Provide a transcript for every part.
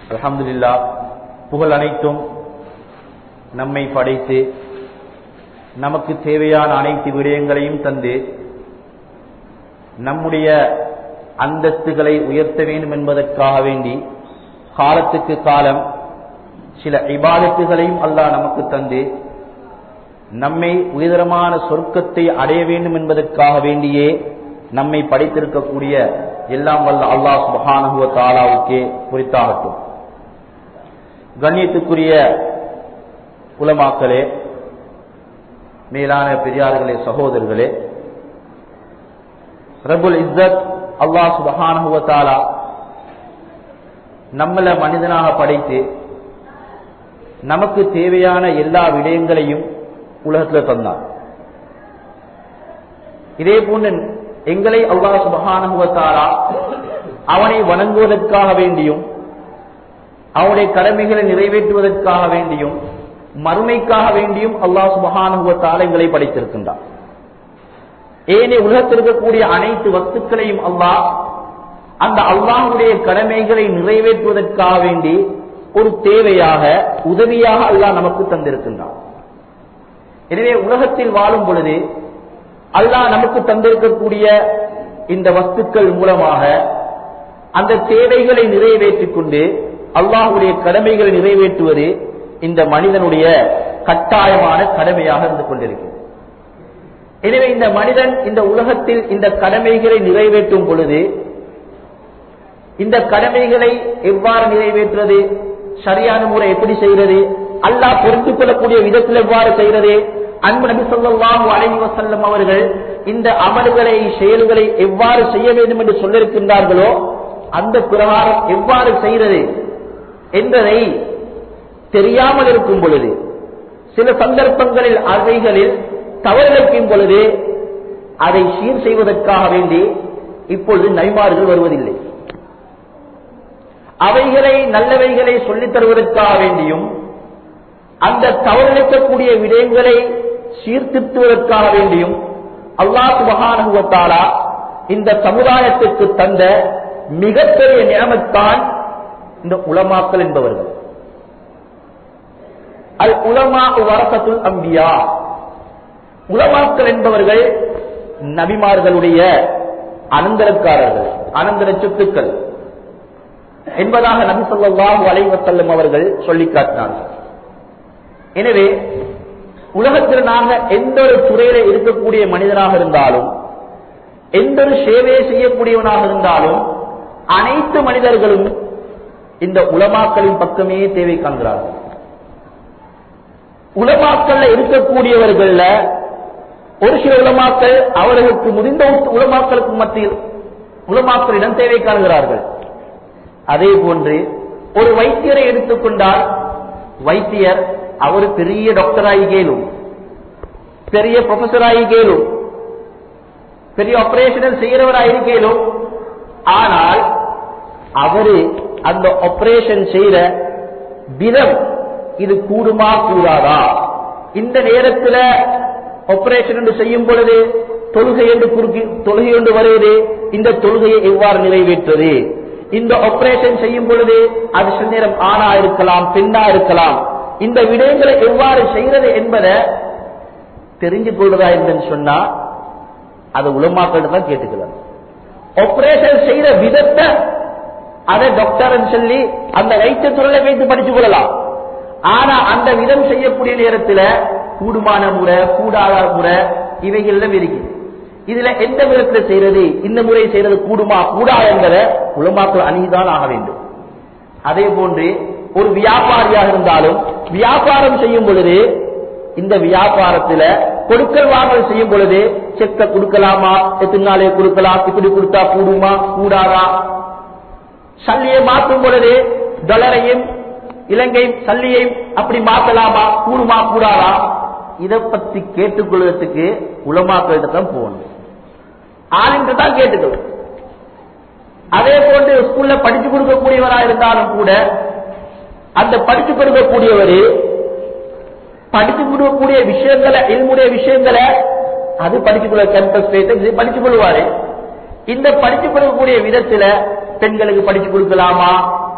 அல்ஹம்துலில்லா புகழ் அனைத்தும் நம்மை படைத்து நமக்கு தேவையான அனைத்து விடயங்களையும் தந்து நம்முடைய அந்தஸ்துகளை உயர்த்த வேண்டும் என்பதற்காக வேண்டி காலத்துக்கு காலம் சில இபாதத்துகளையும் அல்லாஹ் நமக்கு தந்து நம்மை உயர்தரமான சொர்க்கத்தை அடைய வேண்டும் என்பதற்காக வேண்டியே நம்மை படைத்திருக்கக்கூடிய எல்லாம் வல்ல அல்லாஹ் சுபஹானஹுவ தாலாவுக்கே குறித்தாகட்டும் கண்ணியத்துக்குரிய உலமாக்களே மேலான பெரியார்களே சகோதரர்களே ரபுல் இஸ்ஸத் அல்லாஹ் சுபஹானஹுவ தாலா நம்மள மனிதனாக படைத்து நமக்கு தேவையான எல்லா விடயங்களையும் உலகத்தில் தந்தார் இதே போன்று எங்களை அல்லாஹ் சுபகானுவத்தாரா அவனை வணங்குவதற்காக வேண்டியும் அவனுடைய கடமைகளை நிறைவேற்றுவதற்காக வேண்டியும் மறுமைக்காக வேண்டியும் அல்லாஹ் சுபகானுவத்தாரா எங்களை படைத்திருக்கின்றார் ஏனே உலகத்தில் இருக்கக்கூடிய அனைத்து வஸ்துக்களையும் அல்லாஹ் அந்த அல்லாஹுடைய கடமைகளை நிறைவேற்றுவதற்காக வேண்டி ஒரு தேவையாக உதவியாக அல்லாஹ் நமக்கு தந்திருக்கின்றான் எனவே உலகத்தில் வாழும் பொழுது அல்லாஹ் நமக்கு தந்திருக்கக்கூடிய இந்த வஸ்துக்கள் மூலமாக அந்த தேவைகளை நிறைவேற்றிக் கொண்டு அல்லாஹுடைய கடமைகளை நிறைவேற்றுவது இந்த மனிதனுடைய கட்டாயமான கடமையாக இருந்து கொண்டிருக்கிறது எனவே இந்த மனிதன் இந்த உலகத்தில் இந்த கடமைகளை நிறைவேற்றும் பொழுது இந்த கடமைகளை எவ்வாறு நிறைவேற்றுவது சரியான முறை எப்படி செய்கிறது அல்லாஹ் பொறுத்துக் கொள்ளக்கூடிய விதத்தில் எவ்வாறு செய்கிறது அன்பு நபி சொல்லாஹு அலைஹி வசல்லம் அவர்கள் இந்த அமல்களை செயல்களை எவ்வாறு செய்ய வேண்டும் என்று சொல்லிருக்கின்றார்களோ அந்த பிரகாரம் எவ்வாறு செய்கிறது என்பதை தெரியாமல் இருக்கும் பொழுது சில சந்தர்ப்பங்களில் அவைகளில் தவறிழைக்கும் பொழுது அதை சீர் செய்வதற்காக வேண்டி இப்பொழுது நைமார்கள் வருவதில்லை அவைகளை நல்லவைகளை சொல்லித் தருவதற்காக வேண்டியும் அந்த தவறிழைக்கக்கூடிய விடயங்களை சீர்திருத்துவதற்காக வேண்டியும் அல்லாஹ் சுபகானுவத்தாலா இந்த சமுதாயத்திற்கு தந்த மிகப்பெரிய நியமத்தான் இந்த உலமாக்கல் என்பவர்கள் அல் உலமா வரசத்துல் அம்பியா உலமாக்கல் என்பவர்கள் நபிமார்களுடைய அனந்தரக்காரர்கள் அனந்தர சொத்துக்கள் என்பதாக நபி சொல்லாஹு அலைவசல்லம் அவர்கள் சொல்லி காட்டினார்கள் எனவே உலகத்தில் நாங்க எந்த ஒரு துறையில இருக்கக்கூடிய மனிதனாக இருந்தாலும் எந்த ஒரு சேவையை செய்யக்கூடியவனாக இருந்தாலும் அனைத்து மனிதர்களும் இந்த உலமாக்களின் பக்கமே தேவை காண்கிறார்கள் உலமாக்கள்ல இருக்கக்கூடியவர்கள்ல ஒரு சில உலமாக்கள் அவர்களுக்கு முடிந்த உலமாக்களுக்கு மத்தியில் உலமாக்களிடம் தேவை காண்கிறார்கள் அதே போன்று ஒரு வைத்தியரை எடுத்துக்கொண்டால் வைத்தியர் அவர் பெரிய டாக்டர் ஆகி கேளும் பெரிய ப்ரொஃபசர் ஆகி கேளும் பெரிய ஆபரேஷன் செய்கிறவராக கேளும் ஆனால் அவரு அந்த ஆபரேஷன் செய்யற விதம் இது கூடுமா கூடாதா இந்த நேரத்தில் ஆபரேஷன் என்று செய்யும் பொழுது தொழுகை என்று குறுக்கி தொழுகை என்று வருவது இந்த தொழுகையை எவ்வாறு நிறைவேற்றுவது இந்த ஆபரேஷன் செய்யும் பொழுது அது சில நேரம் ஆணா இருக்கலாம் பெண்ணா இருக்கலாம் இந்த விடயங்களை எவ்வாறு செய்யறது என்பதை தெரிஞ்சு கொள்றதா என்று சொன்னா அதை உலமாக்கள் தான் கேட்டுக்கலாம் ஆபரேஷன் செய்யற விதத்தை அதை டாக்டர் சொல்லி அந்த வைத்திய துறையில வைத்து படிச்சு கொள்ளலாம் ஆனா அந்த விதம் செய்யக்கூடிய நேரத்தில் கூடுமான முறை கூடாத முறை இவைகள் இருக்குது இதுல எந்த விதத்தில் செய்யறது இந்த முறை செய்யறது கூடுமா கூடா என்பதை உலமாக்கள் அணிதான் ஆக வேண்டும் அதே போன்று ஒரு வியாபாரியாக இருந்தாலும் வியாபாரம் செய்யும் பொழுது இந்த வியாபாரத்துல கொடுக்கல் வாங்கல் செய்யும் பொழுது செக்க கொடுக்கலாமா எத்தனை நாளே கொடுக்கலாம் இப்படி கொடுத்தா கூடுமா கூடாதா சல்லியை மாற்றும் பொழுது டாலரையும் இலங்கை சல்லியையும் அப்படி மாற்றலாமா கூடுமா கூடாதா இதை பத்தி கேட்டுக்கொள்வதற்கு உலமாக்களிடம் தான் போகணும் ஆளுங்க தான் கேட்டுக்கணும் அதே போன்று ஸ்கூல்ல படிச்சு கொடுக்கக்கூடியவரா இருந்தாலும் கூட அந்த படிச்சு கொடுக்கக்கூடியவர் படிச்சு கொடுக்கக்கூடிய விஷயங்களை ilmuடைய விஷயங்களை அது படிச்சுக்கொள்ள கேம்பஸ் படிச்சு கொள்வாரு இந்த படிச்சு கொடுக்கக்கூடிய விதத்துல பெண்களுக்கு படிச்சு கொடுக்கலாமா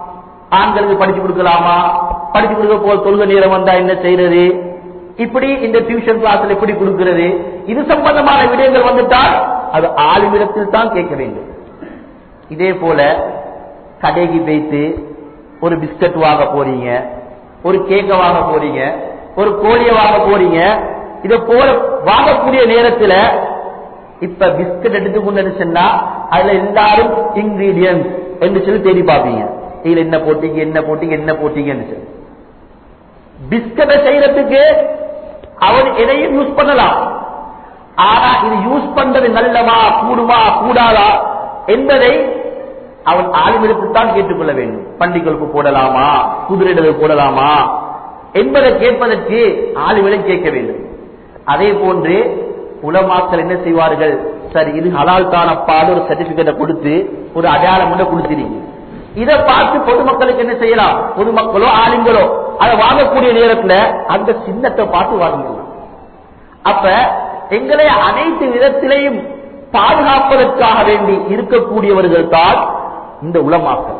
ஆண்களுக்கு படிச்சு கொடுக்கலாமா படிச்சு கொடுக்க போல் தொழுக நேரம் வந்தா என்ன செய்யறது இப்படி இந்த டியூஷன் கிளாஸ்ல எப்படி கொடுக்கிறது இது சம்பந்தமான விடயங்கள் வந்துட்டால் அது ஆளுமிடத்தில் தான் கேட்க வேண்டும் இதே போல கடைக்கு போய்த்து ஒரு பிஸ்கட் வாங்க போறீங்க ஒரு கேக்க வாங்க போறீங்க ஒரு கோழியை வாங்க போறீங்க இத போல வாங்கக்கூடிய நேரத்துல இப்ப பிஸ்கட் எடுத்துக்கொண்டு சொன்னா அதுல எல்லாரும் இன்கிரீடியன்ஸ் என்று சொல்லி தேடி பார்ப்பீங்க இதுல என்ன போட்டீங்க என்ன போட்டீங்க என்ன போட்டீங்கன்னு சொல்லி பிஸ்கட்டை செய்யறதுக்கு அவர் எதையும் யூஸ் பண்ணலாம் ஆனா இது யூஸ் பண்றது நல்லமா கூடுமா கூடாதா என்பதை அவன் ஆளுமிடத்தில் கேட்டுக்கொள்ள வேண்டும் பண்டிகளுக்கு போடலாமா குதிரைகளுக்கு போடலாமா என்பதை கேட்பதற்கு ஆளுமிடம் கேட்க வேண்டும் அதே போன்று உலமாக்கள் என்ன செய்வார்கள் சரி இது ஹலால் தானப்பாடு ஒரு சர்டிபிகேட்டை கொடுத்து ஒரு அடையாளம் கூட கொடுத்திருங்க இதை பார்த்து பொதுமக்களுக்கு என்ன செய்யலாம் பொதுமக்களோ ஆளுங்களோ அதை வாங்கக்கூடிய நேரத்துல அந்த சின்னத்தை பார்த்து வாங்கிக்கலாம் அப்ப எங்களை அனைத்து விதத்திலையும் பாதுகாப்பதற்காக வேண்டி இருக்கக்கூடியவர்கள் தான் இந்த உலமாக்கள்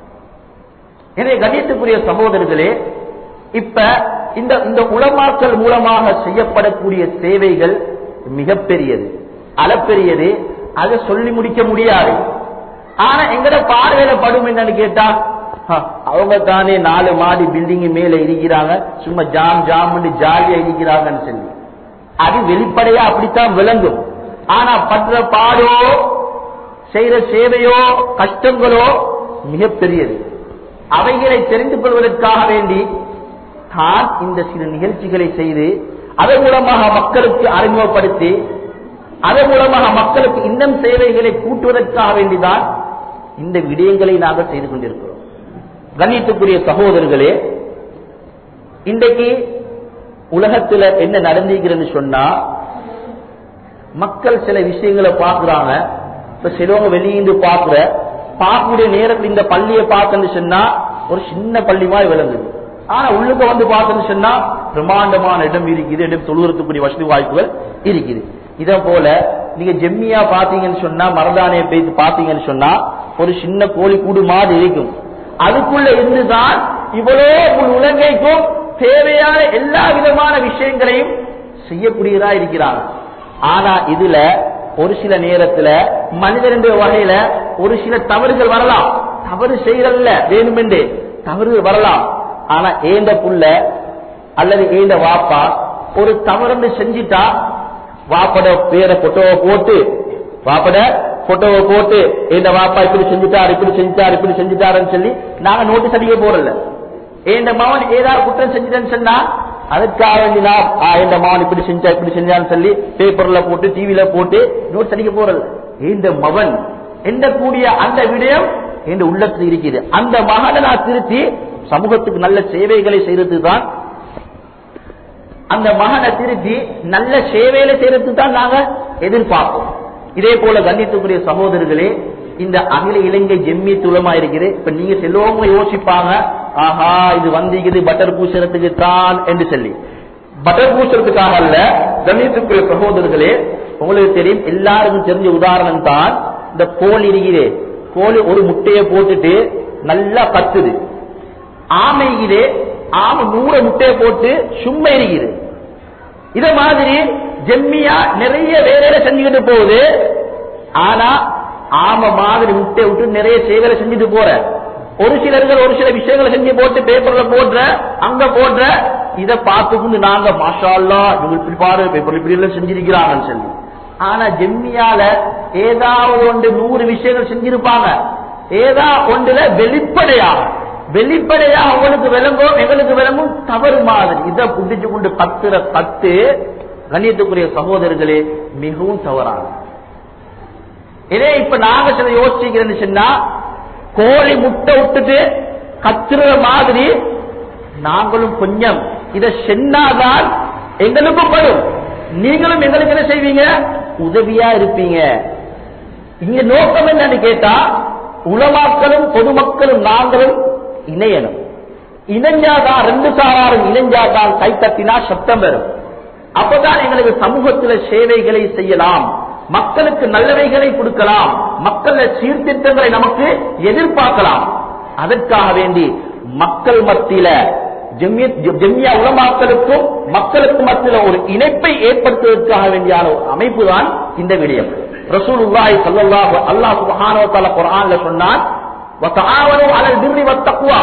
எனவே கணியத்துக்குரிய சகோதரர்களே இப்ப இந்த இந்த உலமாக்கல் மூலமாக செய்யப்படக்கூடிய சேவைகள் மிகப்பெரியது அளப்பெரியது அதை சொல்லி முடிக்க முடியாது ஆனா எங்கட பார்வையில படும் என்னன்னு கேட்டா "ஹ, அவங்க தானே நாலு மாடி பில்டிங் மேல இருக்கிறாங்க சும்மா ஜாம் ஜாம் ஜாலியா இருக்கிறாங்கன்னு சொல்லி அது வெளிப்படையா அப்படித்தான் விளங்கும் ஆனா பற்ற பாடோ செய்யற சேவையோ கஷ்டங்களோ மிகப்பெரியது அவைகளை தெரிந்து கொள்வதற்காக வேண்டி தான் இந்த சில நிகழ்ச்சிகளை செய்து அதன் மூலமாக மக்களுக்கு அறிமுகப்படுத்தி அதன் மூலமாக மக்களுக்கு இன்னும் சேவைகளை கூட்டுவதற்காக வேண்டிதான் இந்த விடயங்களை நாங்கள் செய்து கொண்டிருக்கிறோம் கண்ணியத்துக்குரிய சகோதரர்களே இன்றைக்கு உலகத்துல என்ன நடந்திருக்கிறது சொன்னா மக்கள் சில விஷயங்களை பார்க்கறாங்க இப்ப சிலவங்க வெளியிருந்து பார்க்கிற பார்க்கக்கூடிய நேரத்தில் இந்த பள்ளியை பார்க்கன்னு சொன்னா ஒரு சின்ன பள்ளி மாதிரி விளங்குது ஆனா உள்ளுக்க வந்து பார்த்தோன்னு சொன்னா பிரம்மாண்டமான இடம் இருக்குது இடம் தொழுகிறதுக்குரிய வசதி வாய்ப்புகள் இருக்குது இத போல நீங்க ஜெம்மியா பாத்தீங்கன்னு சொன்னா மரதானையை போய் பாத்தீங்கன்னு சொன்னா ஒரு சின்ன கோழி கூடு மாதிரி இருக்கும் அதுக்குள்ள இருந்துதான் இவ்வளோ முழு உலகைக்கும் தேவையான எல்லா விதமான விஷயங்களையும் செய்யக்கூடியதா இருக்கிறாங்க ஆனா இதுல ஒரு சில நேரத்துல மனிதன் என்ற வகையில ஒரு சில தவறுகள் வரலாம் தவறு செய்யறல்ல வேணுமென்று தவறுகள் வரலாம் ஆனா ஏந்த புள்ள அல்லது ஏந்த வாப்பா ஒரு தவறு செஞ்சிட்டா வாப்பட பேரை போட்டோவை போட்டு வாப்பட போட்டோவை போட்டு இந்த வாப்பா இப்படி செஞ்சுட்டார் இப்படி செஞ்சுட்டார் இப்படி செஞ்சுட்டாருன்னு சொல்லி நாங்க நோட்டீஸ் அடிக்க போறல இந்த மகன் ஏதாவது குற்றம் செஞ்சுட்டேன்னு சொன்னா அதுக்காக வேண்டி நான் ஆ, இந்த மகன் இப்படி செஞ்சா இப்படி செஞ்சான்னு சொல்லி பேப்பர்ல போட்டு டிவில போட்டு நோட்ஸ் அடிக்க போறது இந்த மகன் என்ற கூடிய அந்த விடயம் என்ற உள்ளத்தில் இருக்குது அந்த மகனை நான் திருத்தி சமூகத்துக்கு நல்ல சேவைகளை செய்யறது தான் அந்த மகனை திருத்தி நல்ல சேவையில செய்யறது தான் நாங்க எதிர்பார்ப்போம் இதே போல கண்ணியத்துக்குரிய சகோதரர்களே இந்த அகில இலங்கை ஜெம்மி துளமா இருக்குது இப்ப நீங்க செல்வங்க யோசிப்பாங்க ஆஹா இது வந்திக்குது பட்டர் பூசறதுக்கு தான் என்று சொல்லி பட்டர் பூசறதுக்காக அல்ல கண்ணியத்துக்குரிய சகோதரர்களே உங்களுக்கு தெரியும் எல்லாருக்கும் தெரிஞ்ச உதாரணம் தான் இந்த கோழி இருக்கிறே கோழி ஒரு முட்டையை போட்டுட்டு நல்லா கத்துது ஆமையிலே ஆமை நூற முட்டையை போட்டு சும்மா இருக்குது இத மாதிரி ஜெம்மியா நிறைய வேலையில செஞ்சுக்கிட்டு போகுது ஆனா ஆமை மாதிரி முட்டை விட்டு நிறைய சேவைகளை செஞ்சுட்டு போற ஒரு சிலர்கள் ஒரு சில விஷயங்களை செஞ்சு போட்டு பேப்பர்ல போடுற அங்க போடுற இத பார்த்துக்கொண்டு நாங்க மாஷா அல்லா இவங்க இப்படி பாரு பேப்பர்ல இப்படி எல்லாம் செஞ்சிருக்கிறாங்கன்னு சொல்லி ஆனா ஜெம்மியால ஏதாவது ஒன்று நூறு விஷயங்கள் செஞ்சிருப்பாங்க ஏதா ஒன்றுல வெளிப்படையாக வெளிப்படையா உங்களுக்கு விளங்கும் எங்களுக்கு விளங்கும் தவறு மாதிரி இதை புடிச்சு கொண்டு கத்துற கத்து கண்ணியத்துக்குரிய சகோதரர்களே மிகவும் தவறான இதே இப்ப நாங்க சில யோசிக்கிறேன்னு சொன்னா கோழி முட்டை விட்டுட்டு கத்துற மாதிரி நாங்களும் கொஞ்சம் இதை சென்னாதான் எங்களுக்கும் படும் நீங்களும் எங்களுக்கு என்ன செய்வீங்க உதவியா இருப்பீங்க இங்க நோக்கம் என்னன்னு கேட்டா உலமாக்களும் பொதுமக்களும் நாங்களும் இணையணும் இணைஞ்சாதான் ரெண்டு சாராரும் இணைஞ்சாதான் கைத்தட்டினா சத்தம் வரும் அப்பதான் எங்களுக்கு சமூகத்துல சேவைகளை செய்யலாம் மக்களுக்கு நல்லவைகளை கொடுக்கலாம் மக்கள சீர்திருத்தங்களை நமக்கு எதிர்பார்க்கலாம் அதற்காக வேண்டி மக்கள் மத்தியில ஜெம்மிய- ஜெம்மியா உலமாக்களுக்கும் மக்களுக்கும் மத்தியில ஒரு இணைப்பை ஏற்படுத்துவதற்காக வேண்டியான ஒரு அமைப்பு தான் இந்த விடயம் ரசூலுல்லாஹி ஸல்லல்லாஹு அல்லாஹ் சுப்ஹானஹு வ தஆலா குர்ஆன்ல சொன்னான் வதஆவனு அலல் பிர்ரி வத்தக்வா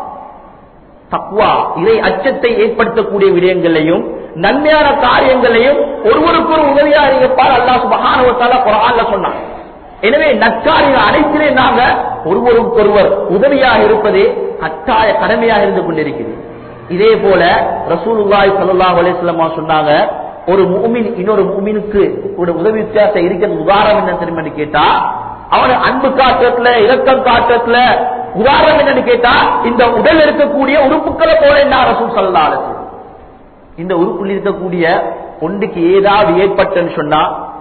தக்வா இறை அச்சத்தை ஏற்படுத்தக்கூடிய விடயங்களையும் நன்மையான காரியங்களையும் ஒருவருக்கு ஒரு உதவியா இருப்பார் அல்லாஹ் சுப்ஹானஹு வ தஆலா குர்ஆன்ல சொன்னான் எனவே நற்காரியம் அனைத்திலே நாங்க ஒருவருக்கொருவர் உதவியாக இருப்பதே கட்டாய கடமையாக இருந்து கொண்டிருக்கிறது இதே போல ரசூலுல்லாஹி ஸல்லல்லாஹு அலைஹி வஸல்லம் சொன்னாங்க ஒரு முஃமின் இன்னொரு முஃமினுக்கு ஒரு உதவி வித்தியாசம் இருக்கிறது உதாரணம் என்ன தெரியுமா கேட்டா அவனை அன்பு காட்டுறதுல இரக்கம் காட்டுறதுல உதாரணம் என்னன்னு கேட்டா இந்த உடல் இருக்கக்கூடிய உறுப்புகளை போல என்ன ரசூல் ஸல்லல்லாஹு அலைஹி வஸல்லம் இந்த உறுப்பில் இருக்கக்கூடிய ஒன்றுக்கு ஏதாவது ஏற்பட்டுன்னு சொன்னா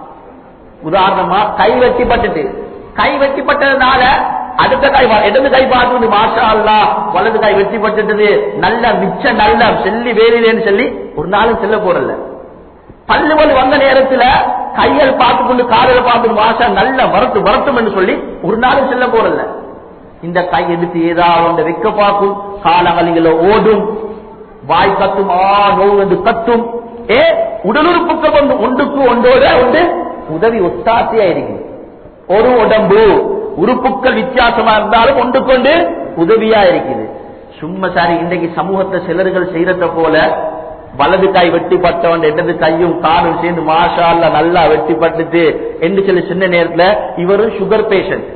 உதாரணமா கை வெட்டிப்பட்டுட்டு கை வெட்டிப்பட்டதுனால அடுத்த கை வ- இடது கை பார்த்து மாஷா அல்லா வலது கை வெட்டிப்பட்டுட்டது நல்ல மிச்ச நல்ல செல்லி வேலையிலேன்னு சொல்லி ஒரு நாளும் செல்ல போறல பல்லு வலி வந்த நேரத்துல கையல் பார்த்து கொண்டு காலில் பார்த்து மாஷா நல்ல வரட்டு வரட்டும் என்று சொல்லி ஒரு நாளும் செல்ல போறல இந்த கை எடுத்து ஏதாவது ஒன்றை வைக்க பார்க்கும் காலங்களில ஓடும் வாய் கத்தும் ஆ நோவு என்று கத்தும் ஏ உடலுறுப்புகள் வந்து ஒன்றுக்கு ஒன்றோட ஒன்று உதவி ஒத்தாசையா இருக்கு ஒரு உடம்பு உறுப்புகள் வித்தியாசமா இருந்தாலும் ஒன்று கொண்டு உதவியா இருக்குது சும்மா சாரி இன்றைக்கு சமூகத்தை சிலர்கள் செய்யறத போல வலது கை வெட்டிப்பட்டவன் இடது கையும் காலும் சேர்ந்து மாஷா அல்லா நல்லா வெட்டிப்பட்டுட்டு என்று சொல்லி சின்ன நேரத்துல இவரும் சுகர் பேஷண்ட்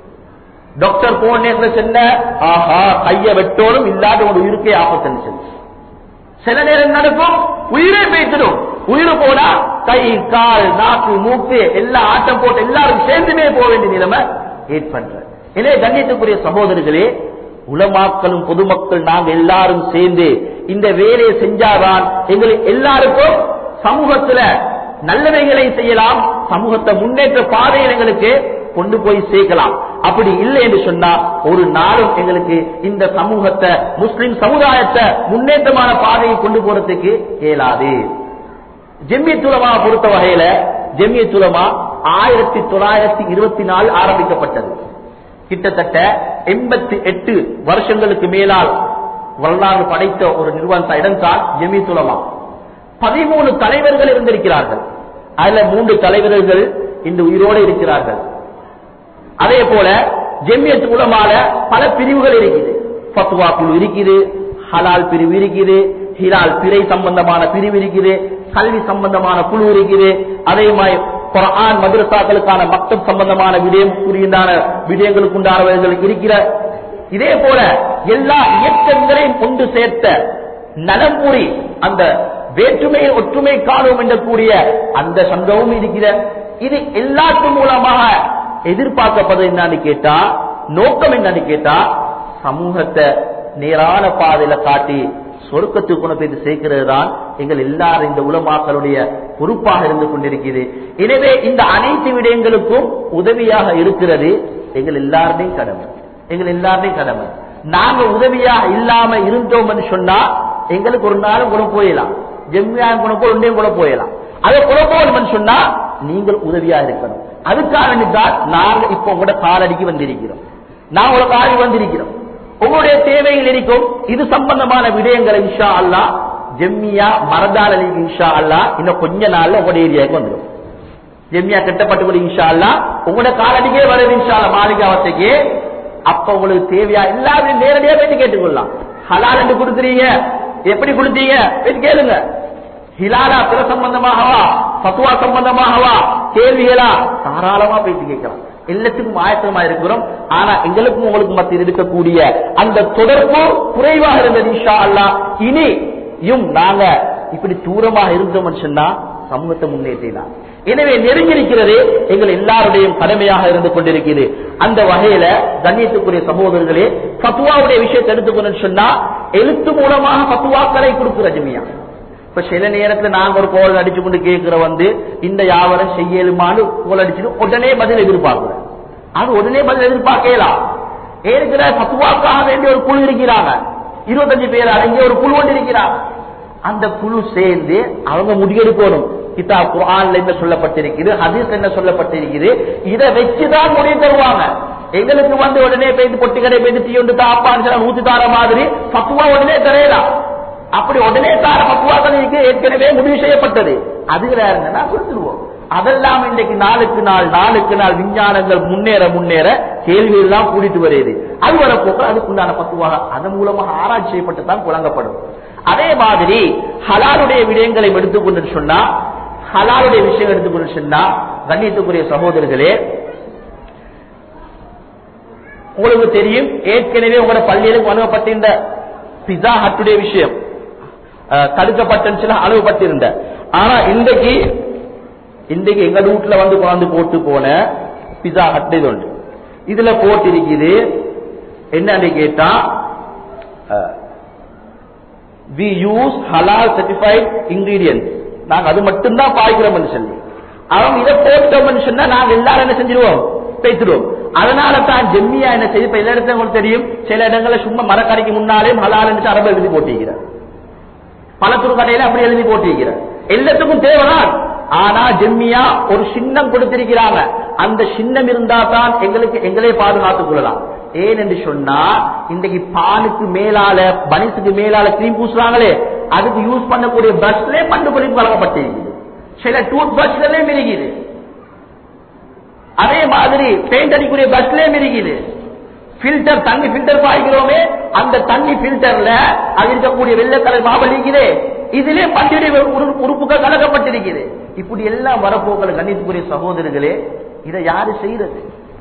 டாக்டர் போன நேரத்துல சொன்ன ஆஹா கைய வெட்டோடும் இல்லாத ஒரு உயிருக்கே ஆபத்துன்னு சொல்லி சில நேரம் நடக்கும் உயிரே பேசிடும் உயிர் போனா கை கால் நாக்கு மூக்கு எல்லா ஆட்டம் போட்டு எல்லாரும் சேர்ந்துமே போக வேண்டிய நிலைமை ஏற்படுற எனவே கண்ணியத்துக்குரிய சகோதரர்களே உலமாக்களும் பொதுமக்கள் நாங்க எல்லாரும் சேர்ந்து இந்த வேலையை செஞ்சாதான் எங்களுக்கு எல்லாருக்கும் சமூகத்துல நல்லவைகளை செய்யலாம் சமூகத்தை முன்னேற்ற பாதையில் எங்களுக்கு கொண்டு போய் சேர்க்கலாம் அப்படி இல்லை என்று சொன்னா ஒரு நாளும் எங்களுக்கு இந்த சமூகத்தை முஸ்லிம் சமுதாயத்தை முன்னேற்றமான பாதையை கொண்டு போறதுக்கு இயலாது ஜெம்மியத்துலமா பொறுத்த வகையில ஜெம்மியத்துலமா ஆயிரத்தி தொள்ளாயிரத்தி இருபத்தி நாலு ஆரம்பிக்கப்பட்டது கிட்டத்தட்ட எண்பத்தி எட்டு வருஷங்களுக்கு மேலால் வரலாறு படைத்த ஒரு நிறுவன இடம் தான் ஜெமித்துலமா பதிமூணு தலைவர்கள் இருந்திருக்கிறார்கள் அதுல மூன்று தலைவர்கள் இந்த உயிரோடு இருக்கிறார்கள் அதே போல ஜெமியத் உலமால பல பிரிவுகள் இருக்குது பத்துவா குழு இருக்குது ஹலால் பிரிவு இருக்குது ஹிலால் பிறை சம்பந்தமான பிரிவு இருக்குது கல்வி சம்பந்தமான குழு இருக்குது அதே மாதிரி குர்ஆன் மதுரசாக்களுக்கான மக்தப் சம்பந்தமான விடயம் குறியதான விடயங்களுக்கு உண்டானவர்கள் இருக்கிற இதே போல எல்லா இயக்கங்களையும் கொண்டு சேர்த்த நலம்புரி அந்த வேற்றுமையை ஒற்றுமை காணும் என்ற கூடிய அந்த சங்கமும் இருக்கிற இது எல்லாத்து மூலமாக எதிர்பார்க்கப்படுறது என்னன்னு கேட்டா நோக்கம் என்னன்னு கேட்டா சமூகத்தை நேரான பாதையில காட்டி சொர்க்கத்துக்கு கொண்டு போய் சேர்க்கிறது தான் எங்கள் எல்லாரும் இந்த உலமாக்களுடைய பொறுப்பாக இருந்து கொண்டிருக்கிறது எனவே இந்த அனைத்து விடயங்களுக்கும் உதவியாக இருக்கிறது எங்கள் எல்லாருடையும் கடமை எங்கள் எல்லாருடையும் கடமை நாங்க உதவியா இல்லாம இருந்தோம்னு சொன்னா எங்களுக்கு ஒரு நாளும் கூட போயிடலாம் ஜெம்மியா கூட போய் ஒன்றையும் கூட போயிடலாம் அதை குழப்பம் சொன்னா நீங்கள் உதவியா இருக்கணும் அதுக்காக வேண்டிதான் நாங்க இப்ப உங்களோட காலடிக்கு வந்திருக்கிறோம் நான் உங்களோட காலடி வந்திருக்கிறோம் உங்களுடைய தேவைகள் இருக்கும் இது சம்பந்தமான விடயங்களை இன்ஷா அல்லா ஜெம்மியா மரதால இன்ஷா அல்லா இன்னும் கொஞ்ச நாள்ல உங்களுடைய ஏரியாவுக்கு வந்துடும் ஜெம்மியா கட்டப்பட்டு கூட இன்ஷா அல்லா உங்களோட காலடிக்கே வருது இன்ஷா அல்லா மாளிகாவத்துக்கு அப்ப உங்களுக்கு தேவையா எல்லாரும் நேரடியா போயிட்டு கேட்டுக்கொள்ளலாம் ஹலால் என்று கொடுக்குறீங்க எப்படி கொடுத்தீங்க போயிட்டு கேளுங்க ஹிலாலா பிற சம்பந்தமாகவா பத்துவா சம்பந்தமாகவா கேள்விகளா தாராளமா போயிட்டு கேட்கலாம் எல்லாத்துக்கும் ஆயத்தமா இருக்கிறோம் ஆனா எங்களுக்கும் உங்களுக்கு மத்தியில் இருக்கக்கூடிய அந்த தொடர்பு குறைவாக இருந்தது இன்ஷா அல்லா இனியும் நாங்க இப்படி தூரமாக இருந்தோம்னு சொன்னா சமூகத்தை முன்னேற்றலாம் எனவே நெருங்கியிருக்கிறது எங்கள் எல்லாருடையும் கடமையாக இருந்து கொண்டிருக்கிறது அந்த வகையில கண்ணியத்துக்குரிய சகோதரர்களே பத்துவாவுடைய விஷயத்தை எடுத்துக்கணும்னு சொன்னா எழுத்து மூலமாக பத்துவாக்களை கொடுக்கிற ஜமியா இப்ப சில நேரத்துல நாங்க ஒரு கோல் அடிச்சு கொண்டு கேட்கிற வந்து இந்த யாவரம் செய்யலுமான்னு கோல் அடிச்சுட்டு உடனே பதில் எதிர்பார்க்கிறேன் அது உடனே பதில் எதிர்பார்க்கலாம் ஏற்கிற பத்துவாக்காக வேண்டிய ஒரு குழு இருக்கிறாங்க இருபத்தஞ்சு பேர் அடங்கிய ஒரு குழு ஒன்று இருக்கிறாங்க அந்த குழு சேர்ந்து அவங்க முடிவெடுக்கணும் கிதா குரான்ல என்ன சொல்லப்பட்டிருக்குது ஹதீஸ் என்ன சொல்லப்பட்டிருக்குது இதை வச்சுதான் முடிவு தருவாங்க எங்களுக்கு வந்து உடனே போயிட்டு பொட்டி கடை போயிட்டு டீ ஒன்று தாப்பான்னு சொல்லி ஊத்தி தார மாதிரி பத்துவா உடனே தரையலாம் அப்படி உடனே தார பத்துவாக்கள் இருக்கு ஏற்கனவே முடிவு செய்யப்பட்டது அது வேறுங்கன்னா கொடுத்துருவோம் அதெல்லாம் இன்றைக்கு நாளுக்கு நாள் நாளுக்கு நாள் விஞ்ஞானங்கள் முன்னேற முன்னேற கேள்வி எல்லாம் கூட்டிட்டு வருது அது வரப்போக்க அதுக்குண்டான பத்துவாக அதன் மூலமாக ஆராய்ச்சி செய்யப்பட்டு தான் வழங்கப்படும் அதே மாதிரி ஹலாலுடைய விடயங்களை எடுத்துக்கொண்டு சொன்னா ஹலாலுடைய விஷயம் எடுத்துக்கொண்டு சொன்னா கண்ணியத்துக்குரிய சகோதரர்களே உங்களுக்கு தெரியும் ஏற்கனவே உங்களோட பள்ளியிலும் வழங்கப்பட்டிருந்த பிஸா ஹட்டுடைய விஷயம் அஹ், தடுக்கப்பட்டன்னு சில அளவுபட்டிருந்த ஆனா இன்றைக்கு இன்றைக்கு எங்க வீட்டுல வந்து கொண்டாந்து போட்டு போன பிஸா ஹட் இது உண்டு இதுல போட்டிருக்குது என்னன்னு கேட்டா we use halal certified ingredient நாங்க அது மட்டும்தான் பாய்க்கிறோம்னு சொல்லி அவங்க இதை போட்டோம்னு சொன்னா நாங்க எல்லாரும் என்ன செஞ்சிருவோம் பேசிடுவோம் அதனால தான் ஜெம்மியா என்ன செய்து இப்ப எல்லா இடத்துல உங்களுக்கு தெரியும் சில இடங்கள்ல சும்மா மரக்கடைக்கு முன்னாலே ஹலால் அரபு எழுதி போட்டிருக்கிறார் பழத்துரு கடையில அப்படி எழுதி போட்டிருக்கிறார் எல்லாத்துக்கும் தேவைதான் ஆனா ஜெம்மியா ஒரு சின்னம் கொடுத்திருக்கிறாங்க அந்த சின்னம் இருந்தா தான் எங்களுக்கு எங்களே பாதுகாத்துக் கொள்ளலாம் ஏன் என்று சொன்னா இன்றைக்கு பாலுக்கு மேலால பனிசுக்கு மேலால கிரீம் பூசுறாங்களே அதுக்கு யூஸ் பண்ணக்கூடிய பிரஷ்லே பண்டு பொழிப்பு வழங்கப்பட்டிருக்குது சில டூத் பிரஷ்களே மிருகுது அதே மாதிரி பெயிண்ட் அடிக்கூடிய பிரஷ்லே மிருகுது பில்டர் தண்ணி பில்டர் பாய்க்கிறோமே அந்த தண்ணி பில்டர்ல அது இருக்கக்கூடிய வெள்ளக்கலர் மாவலிக்குதே இதிலே பண்டிகை உறுப்புகள் கலக்கப்பட்டிருக்குது இப்படி எல்லாம் வரப்போக்கள் கண்ணியத்துக்குரிய சகோதரர்களே இதை யாரு செய்யறது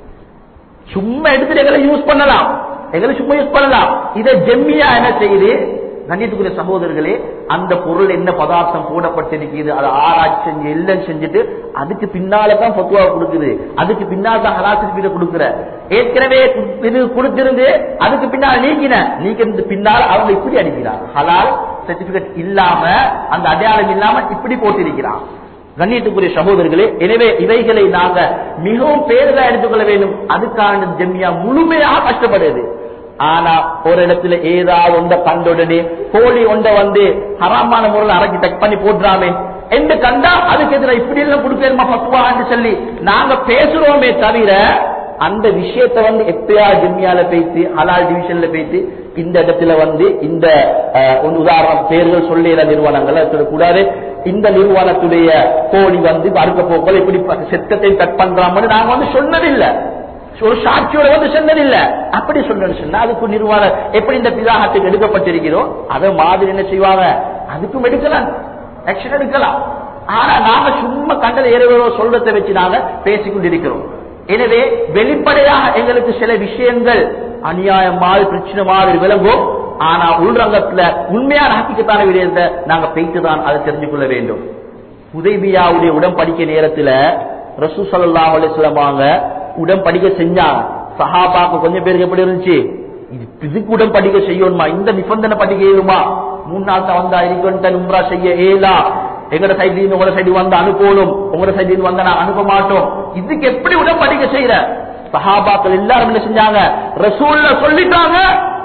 சும்மா எடுத்துட்டு எங்களை யூஸ் பண்ணலாம் எங்களை சும்மா யூஸ் பண்ணலாம் இதை ஜெம்மியா என்ன செய்யுது கண்ணியத்துக்குரிய சகோதரர்களே அந்த பொருள் என்ன பதார்த்தம் போடப்பட்டிருக்குது அதை ஆராய்ச்சி செஞ்சு எல்லாம் செஞ்சுட்டு அதுக்கு பின்னால தான் பத்துவா கொடுக்குது அதுக்கு பின்னால் தான் ஹலா சர்டிபிகேட் கொடுக்குற ஏற்கனவே இது கொடுத்திருந்து அதுக்கு பின்னால் நீக்கின நீக்கிறது பின்னால் அவங்க இப்படி அடிக்கிறார் ஹலால் சர்டிபிகேட் இல்லாம அந்த அடையாளம் இல்லாம இப்படி போட்டிருக்கிறான் கண்ணியத்துக்குரிய சகோதரர்களே எனவே இவைகளை நாங்க மிகவும் பேருதா எடுத்துக்கொள்ள வேண்டும் அதுக்கான ஜெம்மியா முழுமையாக கஷ்டப்படுது ஆனா ஒரு இடத்துல ஏதாவது ஒன்ற கண்டுடனே கோழி ஒன்றை வந்து ஹராமான முறையில் அரைக்கி டக் பண்ணி போட்டுறாமே என்று கண்டா அதுக்கு எதிராக இப்படி எல்லாம் கொடுக்கணுமா பத்துவான்னு சொல்லி நாங்க பேசுறோமே தவிர அந்த விஷயத்தை வந்து எப்பயா ஜெம்மியால பேசி ஹலால் டிவிஷன்ல பேசி இந்த இடத்துல வந்து இந்த அஹ், ஒரு உதாரணம் பேர்கள் சொல்லிற நிறுவனங்கள் சொல்லக்கூடாது இந்த நிறுவனத்துடைய கோழி வந்து அறுக்க போக்கள் இப்படி ப- செத்தத்தை கட் பண்றாமன்னு நாங்க வந்து சொன்னதில்லை ஒரு சாட்சியோட வந்து சொன்னதில்லை அப்படி சொல்லணும்னு சொன்னா அதுக்கு நிறுவனம் எப்படி இந்த பிதாகத்துக்கு எடுக்கப்பட்டிருக்கிறோம் அதை மாதிரி என்ன செய்வாங்க அதுக்கும் எடுக்கலாம் ஆக்ஷன் எடுக்கலாம் ஆனா நாங்க சும்மா கண்டதை ஏறவரோ சொல்றதை வச்சு நாங்க பேசிக்கொண்டிருக்கிறோம் எனவே வெளிப்படையாக எங்களுக்கு சில விஷயங்கள் அநியாயமாக பிரச்சனை மாதிரி விளங்கும் ஆனா உள்ரங்கத்துல உண்மையான ஹக்கிக்கத்தான விடயத்தை நாங்க பேய்த்து தான் அதை தெரிஞ்சு கொள்ள வேண்டும் உதய்பியாவுடைய உடன்படிக்கை நேரத்துல ரசூ சல்லாஹ் அலிஸ்லமாங்க உடன்படிக்கை செஞ்சாங்க சஹாபாக்கு கொஞ்சம் பேருக்கு எப்படி இருந்துச்சு இது இதுக்கு உடன்படிக்கை செய்யணுமா இந்த நிபந்தனை படிக்க இயலுமா மூணு நாள் தான் வந்தா இருக்கணும் உம்ரா செய்ய ஏலா எங்கட சைட்ல இருந்து உங்களோட சைடு வந்து அனுப்பணும் உங்களோட சைட்ல இருந்து வந்தா நான் அனுப்ப மாட்டோம் இதுக்கு எப்படி உடன்படிக்கை செய்யற சஹாபாக்கள் எல்லாரும் என்ன செஞ்சாங்க ரசூல்ல சொல்லிட்டாங்க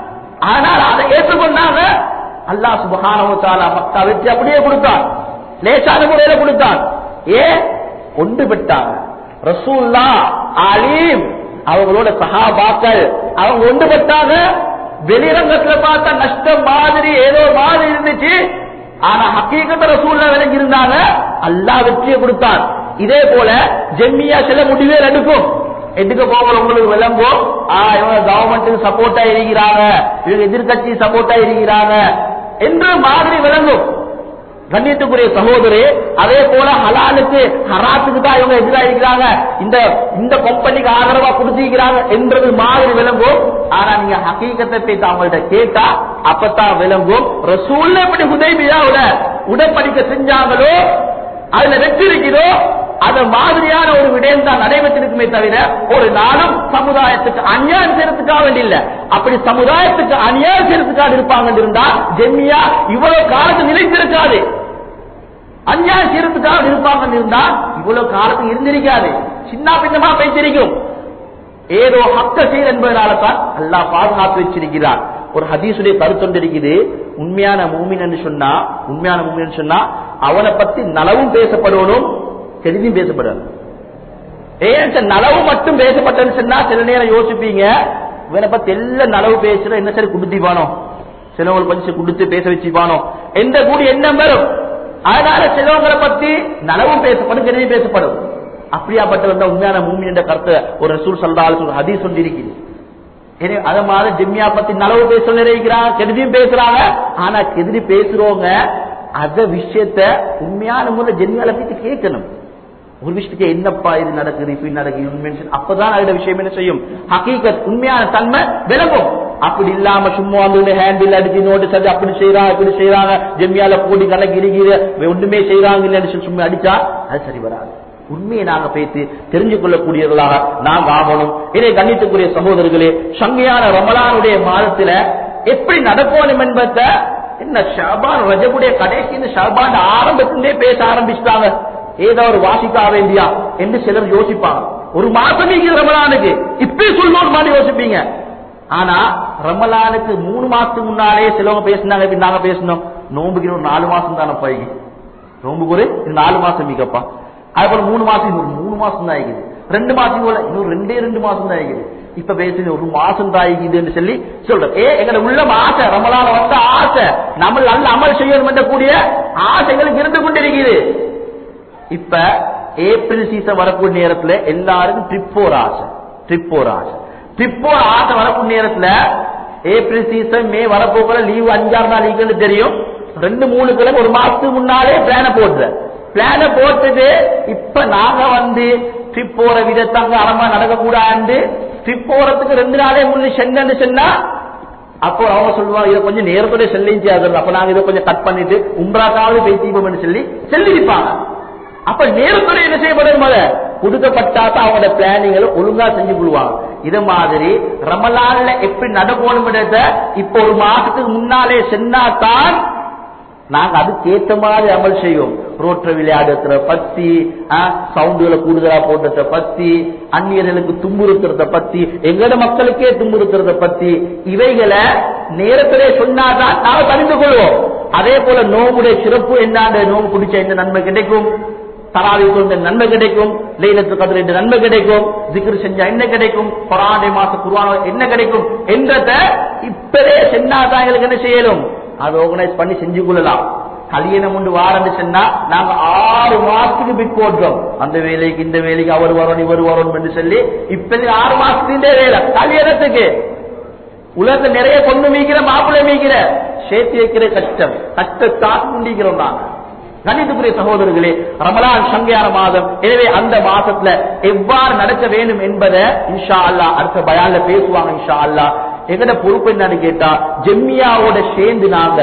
ஆனால் அதை ஏற்றுக்கொண்டாங்க அல்லாஹ் சுபஹானஹு வ தஆலா மக்கா வெற்றி அப்படியே கொடுத்தான் லேசான முறையில கொடுத்தான் ஏன் ஒன்று பெற்றாங்க ரசூல்லா அலீம் அவங்களோட சஹாபாக்கள் அவங்க ஒன்று பெற்றாங்க வெளிரங்கத்துல பார்த்தா நஷ்டம் மாதிரி ஏதோ மாதிரி இருந்துச்சு ஆனா ஹக்கீகத்த ரசூல்ல விலகி இருந்தாங்க அல்லாஹ் வெற்றியை கொடுத்தான் இதே போல ஜெம்மியா சில முடிவே எடுக்கும் எடுக்க போகிற உங்களுக்கு விளங்கும் ஆ, இவங்க கவர்மெண்ட்டுக்கு சப்போர்ட்டா இருக்கிறாங்க இவங்க எதிர்கட்சி சப்போர்ட்டா இருக்கிறாங்க என்று மாதிரி விளங்கும் கண்ணியத்துக்குரிய சகோதரி அதே போல ஹலாலுக்கு ஹராத்துக்கு தான் இவங்க எதிராக இருக்கிறாங்க இந்த இந்த கம்பெனிக்கு ஆதரவா கொடுத்திருக்கிறாங்க என்றது மாதிரி விளங்கும் ஆனா நீங்க ஹக்கீகத்தை போய் அவங்கள்ட்ட கேட்டா அப்பதான் விளங்கும் ரசூல்ல எப்படி உதவியாவோட உடன்படிக்கை செஞ்சாங்களோ அதுல வெற்றி இருக்கிறதோ அது மாதிரியான ஒரு விடயம் தான் நடைபெற்றிருக்குமே தவிர ஒரு நாளும் சமுதாயத்துக்கு அநியாயம் செய்யறதுக்காக வேண்டி இல்ல அப்படி சமுதாயத்துக்கு அநியாயம் செய்யறதுக்காக இருப்பாங்க இருந்தா ஜெம்மியா இவ்வளவு காலத்து நிலைத்திருக்காது அநியாயம் செய்யறதுக்காக இருப்பாங்க இருந்தா இவ்வளவு காலத்துக்கு இருந்திருக்காது சின்ன பின்னமா பேசிருக்கும் ஏதோ ஹக்க செயல் என்பதனால தான் அல்லாஹ் பாதுகாத்து வச்சிருக்கிறார் ஒரு ஹதீசுடைய கருத்தொண்டு இருக்குது உண்மையான மூமின் என்று சொன்னா உண்மையான மூமின் சொன்னா அவனை பத்தி நலவும் பேசப்படணும் கெடுதியும் பேசப்படணும் ஏன் சார் நலவு மட்டும் பேசப்பட்டதுன்னு சொன்னா சில நேரம் யோசிப்பீங்க இவனை பத்தி எல்லாம் நலவு பேசுற என்ன சரி குடுத்திப்பானோ சிலவங்களுக்கு கொஞ்சம் கொடுத்து பேச வச்சுப்பானோ எந்த கூடி எண்ணம் வரும் அதனால சிலவங்களை பத்தி நலவும் பேசப்படும் கெடுதியும் பேசப்படும் அப்படியாப்பட்ட வந்த உண்மையான மூமி என்ற கருத்தை ஒரு ரசூல் சல்லால் ஒரு ஹதீஸ் சொல்லி இருக்குது எனவே அத மாதிரி ஜிம்மியா பத்தி நலவு பேச நிறைக்கிறாங்க கெடுதியும் பேசுறாங்க ஆனா கெடுதி பேசுறவங்க அத விஷயத்த உண்மையான முறையில் ஜென்மியால பத்தி கேட்கணும் ஒரு விஷயத்துக்கு என்னப்பா இது நடக்குது இப்படி நடக்குது உண்மைன்னு சொல்லி அப்பதான் அதோட விஷயம் என்ன செய்யும் ஹகீகத் உண்மையான தன்மை விளங்கும் அப்படி இல்லாம சும்மா வந்து ஹேண்டில் அடிச்சு நோட்டீஸ் அடிச்சு அப்படி செய்யறாங்க இப்படி செய்யறாங்க ஜெம்மியால போட்டி கணக்கு இருக்கிற ஒண்ணுமே செய்யறாங்க இல்லைன்னு சொல்லி சும்மா அடிச்சா அது சரி வராது உண்மையை நாங்க பேசி தெரிஞ்சு கொள்ளக்கூடியவர்களாக நாங்க ஆகணும் இதை கண்ணித்துக்குரிய சகோதரர்களே சங்கையான ரமலானுடைய மாதத்துல எப்படி நடக்கணும் என்பதை என்ன ஷாபான் ரஜபுடைய கடைசி இந்த ஷாபான் ஆரம்பத்திலே பேச ஆரம்பிச்சிட்டாங்க ஏதோ ஒரு வாசிக்க வேண்டியா என்று சிலர் யோசிப்பாங்க ஒரு மாசம் ரமலானுக்கு இப்படி சொல்லணும் மாதிரி யோசிப்பீங்க ஆனா ரமலானுக்கு மூணு மாசத்துக்கு முன்னாலே சிலவங்க பேசினாங்க இப்படி நாங்க பேசணும் நோம்புக்கு ஒரு நாலு மாசம் தானே பைகி நோம்புக்கு ஒரு நாலு மாசம் மிகப்பா அது போல மூணு மாசம் இன்னொரு மூணு மாசம் தான் ஆகிக்குது ரெண்டு மாசம் போல இன்னொரு ரெண்டே ரெண்டு மாசம் தான் ஆகிக்குது இப்ப பேசுறது ஒரு மாசம் தான் ஆகிக்குதுன்னு சொல்லி சொல்றேன் ஏ எங்களை உள்ள ஆசை ரமலான வந்த ஆசை நம்ம நல்ல அமல் செய்யணும் கூடிய ஆசைகளுக்கு இருந்து கொண்டிருக்குது இப்ப ஏப்ரல் சீசன் வரக்கூடிய நேரத்துல எல்லாருக்கும் ட்ரிப் போற ஆசை ட்ரிப் போற ஆசை ட்ரிப் போற ஆசை வரக்கூடிய நேரத்துல ஏப்ரல் சீசன் மே வரப்போகிற லீவு அஞ்சாறு நாள் லீவுன்னு தெரியும் ரெண்டு மூணு கிழமை ஒரு மாசத்துக்கு முன்னாலே பிளான போடுற பிளான போட்டுட்டு இப்ப நாங்க வந்து ட்ரிப் போற விதத்தை அங்க அறமா நடக்கக்கூடாது ட்ரிப் போறதுக்கு ரெண்டு நாளே முன்னு சென்னு சொன்னா அப்போ அவங்க சொல்லுவாங்க இதை கொஞ்சம் நேரத்தோட செல்லிஞ்சு ஆகுறது அப்ப நாங்க இதை கொஞ்சம் கட் பண்ணிட்டு உம்ராக்காவது பேசிப்போம்னு சொல்லி செல்லிருப்பாங்க அப்ப நேரத்துறை என்ன செய்யப்படும் போல கொடுக்கப்பட்டாதான் அவங்களோட பிளானிங்களை ஒழுங்கா செஞ்சு கொள்வாங்க இது மாதிரி ரமலான்ல எப்படி நடக்கணும் இப்ப ஒரு மாசத்துக்கு முன்னாலே சென்னாதான் நாங்க அதுக்கு ஏத்த மாதிரி அமல் செய்வோம் ரோட்ல விளையாடுறத பத்தி சவுண்டுகளை கூடுதலா போடுறத பத்தி அந்நியர்களுக்கு துன்புறுத்துறத பத்தி எங்கட மக்களுக்கே துன்புறுத்துறத பத்தி இவைகளை நேரத்திலே சொன்னாதான் நாங்க தெரிந்து கொள்வோம் அதே போல நோவுடைய சிறப்பு என்னாண்டு நோவு குடிச்ச இந்த நன்மை கிடைக்கும் தராவி கொண்ட நன்மை கிடைக்கும் லைலத்து கதிர என்ற நன்மை கிடைக்கும் திக்ரு செஞ்சா என்ன கிடைக்கும் பராண்டை மாச குருவான என்ன கிடைக்கும் என்றத இப்பவே சென்னாதான் எங்களுக்கு என்ன செய்யலும் அதை ஆர்கனைஸ் பண்ணி செஞ்சு கொள்ளலாம் கல்யாணம் ஒன்று வாரண்டு சொன்னா நாங்க ஆறு மாசத்துக்கு பிட் போடுறோம் அந்த வேலைக்கு இந்த வேலைக்கு அவர் வரணும் இவர் வரணும் என்று சொல்லி இப்ப ஆறு மாசத்துக்கு வேலை கல்யாணத்துக்கு உலகத்துல நிறைய பொண்ணு மீக்கிற மாப்பிள்ளை மீக்கிற சேர்த்து வைக்கிற கஷ்டம் கஷ்டத்தான் முண்டிக்கிறோம் நாங்க கணித்துக்குரிய சகோதரர்களே ரமலான் சங்கையான மாதம் எனவே அந்த மாசத்துல எவ்வாறு நடக்க வேண்டும் என்பதை இன்ஷா அல்லா அடுத்த பயான்ல பேசுவாங்க இன்ஷா அல்லா எங்கட பொறுப்பு என்னன்னு கேட்டா ஜெம்மியாவோட சேர்ந்து நாங்க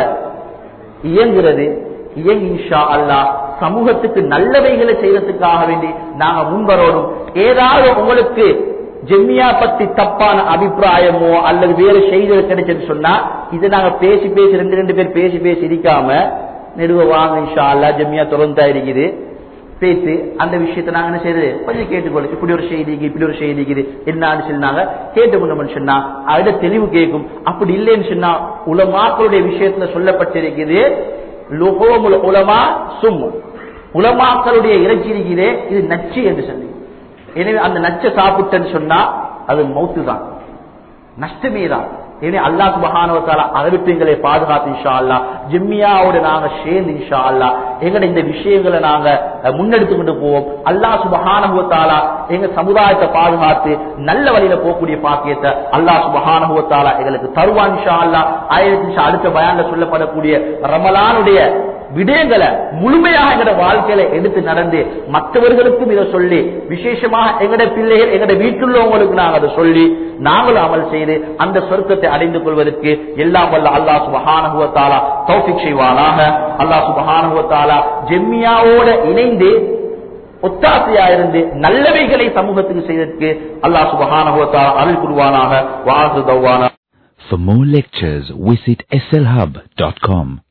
இயங்குறது இயங்கி இன்ஷா அல்லா சமூகத்துக்கு நல்லவைகளை செய்யறதுக்காக வேண்டி நாங்க முன்வரோடும் ஏதாவது உங்களுக்கு ஜெம்மியா பத்தி தப்பான அபிப்பிராயமோ அல்லது வேற செய்திகள் கிடைச்சதுன்னு சொன்னா இதை நாங்க பேசி பேசி ரெண்டு ரெண்டு பேர் பேசி பேசி இருக்காம நெடுவ வாங்க இன்ஷா அல்லா ஜெம்மியா தொடர்ந்தா இருக்குது பேசி அந்த விஷயத்தை நாங்க என்ன செய்யறது கொஞ்சம் கேட்டுக்கொள்ள இப்படி ஒரு செய்தி இருக்குது, இப்படி ஒரு செய்தி இருக்குது என்னன்னு சொல்லி நாங்க கேட்டுக்கொண்டோம்னு சொன்னா அதுல தெளிவு கேட்கும் அப்படி இல்லைன்னு சொன்னா உலமாக்களுடைய விஷயத்துல சொல்லப்பட்டிருக்குது லுகோமுல உலமா சும் உலமாக்களுடைய இறைச்சி இருக்கிறே இது நச்சு என்று சொல்லி எனவே அந்த நச்சை சாப்பிட்டேன்னு சொன்னா அது மௌத்து தான் நஷ்டமே தான் எனவே அல்லா சுபஹானவத்தால அதை விட்டு எங்களை பாதுகாத்து இன்ஷா அல்லா ஜிம்மியாவோட நாங்க சேர்ந்து இன்ஷா அல்லா எங்கட இந்த விஷயங்களை நாங்க அஹ், முன்னெடுத்து கொண்டு போவோம் அல்லா சுபஹானகுவத்தாலா எங்க சமுதாயத்தை பாதுகாத்து நல்ல வழியில போகக்கூடிய பாக்கியத்தை அல்லா சுபஹானகுவத்தாலா எங்களுக்கு தருவான் இன்ஷா அல்லா ஆயிரத்தி இன்ஷா அடுத்த பயான்ல சொல்லப்படக்கூடிய ரமலானுடைய விடயங்களை முழுமையாக எங்கட வாழ்க்கையில எடுத்து நடந்து மற்றவர்களுக்கும் இதை சொல்லி விசேஷமாக எங்கட பிள்ளைகள் எங்கட வீட்டுள்ளவங்களுக்கு நாங்கள் அதை சொல்லி நாங்களும் அமல் செய்து அந்த சொர்க்கத்தை அடைந்து கொள்வதற்கு எல்லாம் வல்ல அல்லாஹ் சுபஹானஹுவத்தாலா தௌஃபிக் செய்வானாக அல்லாஹ் சுபஹானஹுவத்தாலா ஜெம்மியாவோட இணைந்து ஒத்தாசையா இருந்து நல்லவைகளை சமூகத்துக்கு செய்வதற்கு அல்லாஹ் சுபஹானஹுவத்தாலா அருள் புரிவானாக Vasu தௌவானா For more lectures, visit slhub.com.